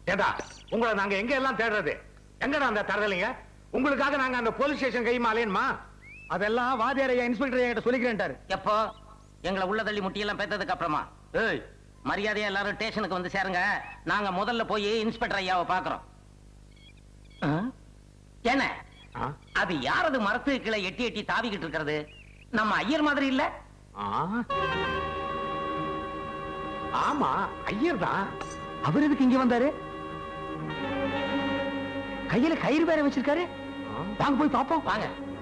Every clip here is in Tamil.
ஏண்டா உங்களை நாங்க எங்க எல்லாம் தேடுறது எங்கடா அந்த தரதலைங்க உங்களுக்காக நாங்க அந்த போலீஸ் ஸ்டேஷன் கையுமா அலையணுமா அதெல்லாம் வாத்தியார் ஐயா இன்ஸ்பெக்டர் ஐயா கிட்ட சொல்லிக்கிறேன்ட்டாரு எப்போ எங்களை உள்ள தள்ளி முட்டியெல்லாம் பேத்ததுக்கு அப்புறமா ஏய் மரியாதையா எல்லாரும் ஸ்டேஷனுக்கு வந்து சேருங்க நாங்க முதல்ல போய் இன்ஸ்பெக்டர் ஐயாவை பாக்குறோம் என்ன ஆ? அது யாரது மரத்து கீழே எட்டி எட்டி தாவிக்கிட்டு இருக்கிறது நம்ம ஐயர் மாதிரி இல்ல ஆ? ஆமா ஐயர் தான் அவர் எதுக்கு இங்க வந்தாரு கையில கயிறு வேற வச்சிருக்காரு வாங்க போய் பாப்போம் வாங்க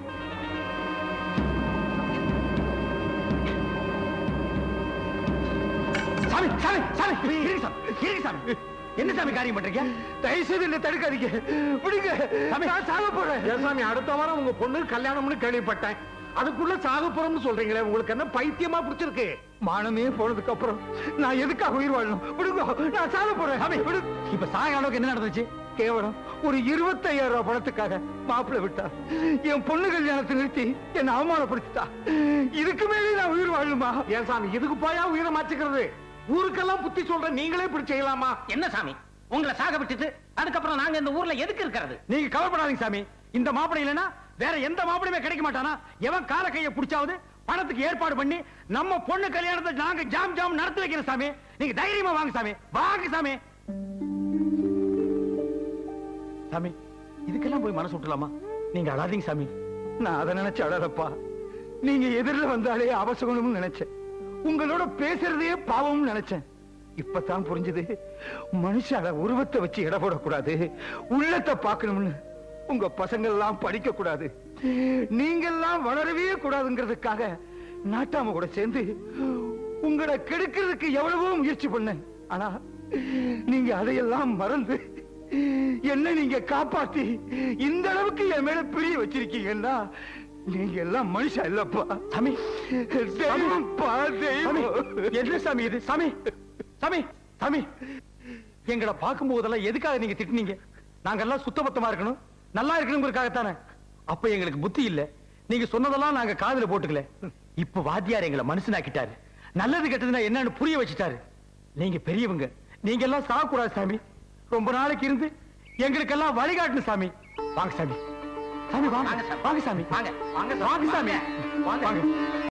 சாமி சாமி சாமி இருங்க சாமி இருங்க சாமி என்ன சாமி காரியம் பண்றீங்க தயவு செய்து என்ன தடுக்காதீங்க விடுங்க சாமி நான் சாக போறேன் ஏன் சாமி அடுத்த வாரம் உங்க பொண்ணு கல்யாணம்னு கேள்விப்பட்டேன் அதுக்குள்ள சாகப்புறம்னு சொல்றீங்களே உங்களுக்கு என்ன பைத்தியமா பிடிச்சிருக்கு மானமே போனதுக்கு அப்புறம் நான் எதுக்காக உயிர் வாழணும் விடுங்க நான் சாக போறேன் சாமி விடு இப்ப சாக அளவுக்கு என்ன நடந்துச்சு கேவலம் ஒரு இருபத்தையாயிரம் ரூபாய் பணத்துக்காக மாப்பிள்ளை விட்டா என் பொண்ணு கல்யாணத்தை நிறுத்தி என்ன அவமானப்படுத்திட்டா இதுக்கு மேலே நான் உயிர் வாழணுமா ஏன் சாமி இதுக்கு போயா உயிரை மாச்சுக்கிறது ஊருக்கெல்லாம் புத்தி சொல்ற நீங்களே இப்படி செய்யலாமா என்ன சாமி உங்களை சாக விட்டுட்டு அதுக்கப்புறம் நாங்க இந்த ஊர்ல எதுக்கு இருக்கிறது நீங்க கவலைப்படாதீங்க சாமி இந்த மாப்பிள்ளை இல்லைன்னா வேற எந்த மாப்பிளையுமே கிடைக்க மாட்டானா எவன் கால கையை பிடிச்சாவது பணத்துக்கு ஏற்பாடு பண்ணி நம்ம பொண்ணு கல்யாணத்தை நாங்க ஜாம் ஜாம் நடத்தி வைக்கிறோம் சாமி நீங்க தைரியமா வாங்க சாமி வாங்க சாமி சாமி இதுக்கெல்லாம் போய் மனசு விட்டுலாமா நீங்க அழாதீங்க சாமி நான் அதை நினைச்சு அழறப்பா நீங்க எதிரில் வந்தாலே அவசகணும்னு நினைச்சேன் உங்களோட பேசுறதே பாவம்னு நினைச்சேன் இப்பதான் புரிஞ்சது மனுஷால உருவத்தை வச்சு எடை போடக்கூடாது உள்ளத்தை பார்க்கணும்னு உங்க பசங்க எல்லாம் படிக்க கூடாது நீங்க எல்லாம் வளரவே கூடாதுங்கிறதுக்காக நாட்டாம கூட சேர்ந்து உங்களை கெடுக்கிறதுக்கு எவ்வளவோ முயற்சி பண்ணேன் ஆனா நீங்க அதையெல்லாம் மறந்து என்ன நீங்க காப்பாத்தி இந்த அளவுக்கு என் மேல பிரிய வச்சிருக்கீங்கன்னா நீங்க எல்லாம் மனுஷா இல்லப்பா சாமி தெய்வம்ப்பா, தெய்வம். என்ன சாமி இது சாமி சாமி சாமி எங்களை பார்க்கும் போதெல்லாம் எதுக்காக நீங்க திட்டுனீங்க நாங்கெல்லாம் சுத்தபத்தமா இருக்கணும் நல்லா இருக்கணுங்கிறதுக்காகத்தானே அப்ப எங்களுக்கு புத்தி இல்ல நீங்க சொன்னதெல்லாம் நாங்க காதுல போட்டுக்கல இப்ப வாத்தியார் எங்களை மனுஷனாக்கிட்டாரு நல்லது கெட்டதுன்னா என்னன்னு புரிய வச்சுட்டாரு நீங்க பெரியவங்க நீங்க எல்லாம் சாகக்கூடாது சாமி ரொம்ப நாளைக்கு இருந்து எங்களுக்கெல்லாம் வழிகாட்டணும் சாமி வாங்க சாமி சாமி வாங்க வாங்க சாமி. வாங்க சாமி வாங்க வாங்க வாங்க சாமி வாங்க. வாங்க